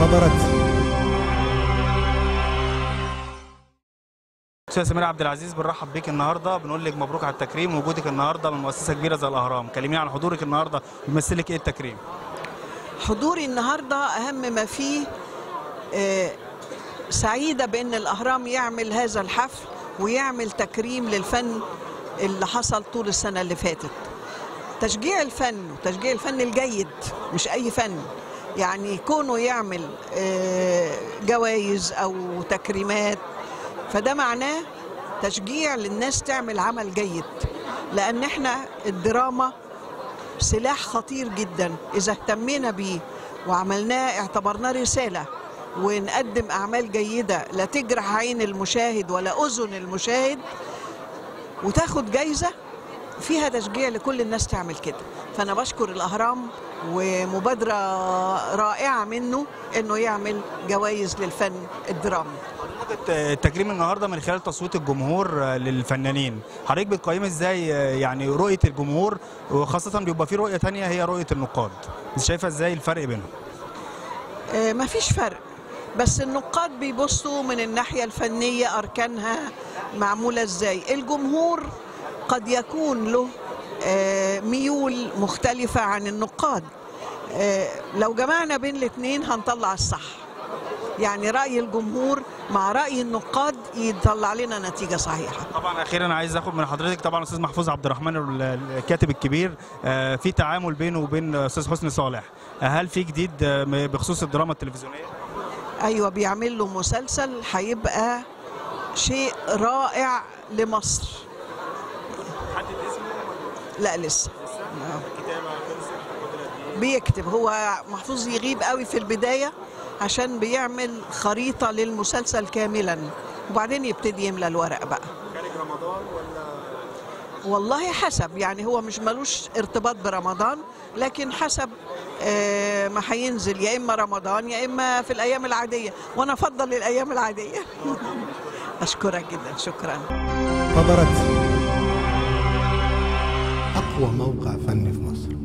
انتظرت استاذ سمير عبد العزيز بنرحب بيك النهارده بنقول لك مبروك على التكريم ووجودك النهارده من مؤسسه كبيره زي الاهرام كلميني عن حضورك النهارده بيمثلك ايه التكريم حضوري النهارده اهم ما فيه آه، سعيده بان الاهرام يعمل هذا الحفل ويعمل تكريم للفن اللي حصل طول السنه اللي فاتت تشجيع الفن وتشجيع الفن الجيد مش اي فن يعني كونه يعمل آه، جوائز او تكريمات فده معناه تشجيع للناس تعمل عمل جيد لان احنا الدراما سلاح خطير جدا إذا اهتمينا بيه وعملناه اعتبرناه رسالة ونقدم أعمال جيدة لا تجرح عين المشاهد ولا أذن المشاهد وتاخد جايزة فيها تشجيع لكل الناس تعمل كده فأنا بشكر الأهرام ومبادرة رائعة منه إنه يعمل جوائز للفن الدرامي حضرتك التكريم النهارده من خلال تصويت الجمهور آه، للفنانين حضرتك بتقيمي ازاي آه، يعني رؤيه الجمهور وخاصه بيبقى في رؤيه تانية هي رؤيه النقاد انت شايفه ازاي الفرق بينهم آه، مفيش فرق بس النقاد بيبصوا من الناحية الفنية أركانها معمولة إزاي الجمهور قد يكون له آه، ميول مختلفة عن النقاد آه، لو جمعنا بين الاثنين هنطلع الصح يعني رأي الجمهور مع رأي النقاد يطلع لنا نتيجة صحيحة طبعا اخيرا عايز اخد من حضرتك طبعا استاذ محفوظ عبد الرحمن ال- الكاتب الكبير آه، في تعامل بينه وبين استاذ حسني صالح آه، هل في جديد آه، م- بخصوص الدراما التلفزيونيه ايوه بيعمل له مسلسل هيبقى شيء رائع لمصر لا لسه بيكتب هو محفوظ يغيب قوي في البدايه عشان بيعمل خريطه للمسلسل كاملا وبعدين يبتدي يملى الورق بقى والله حسب يعني هو مش ملوش ارتباط برمضان لكن حسب آه، ما هينزل يا اما رمضان يا اما في الايام العاديه وانا افضل الايام العاديه اشكرك جدا شكرا انتظرت أقوى موقع فني في مصر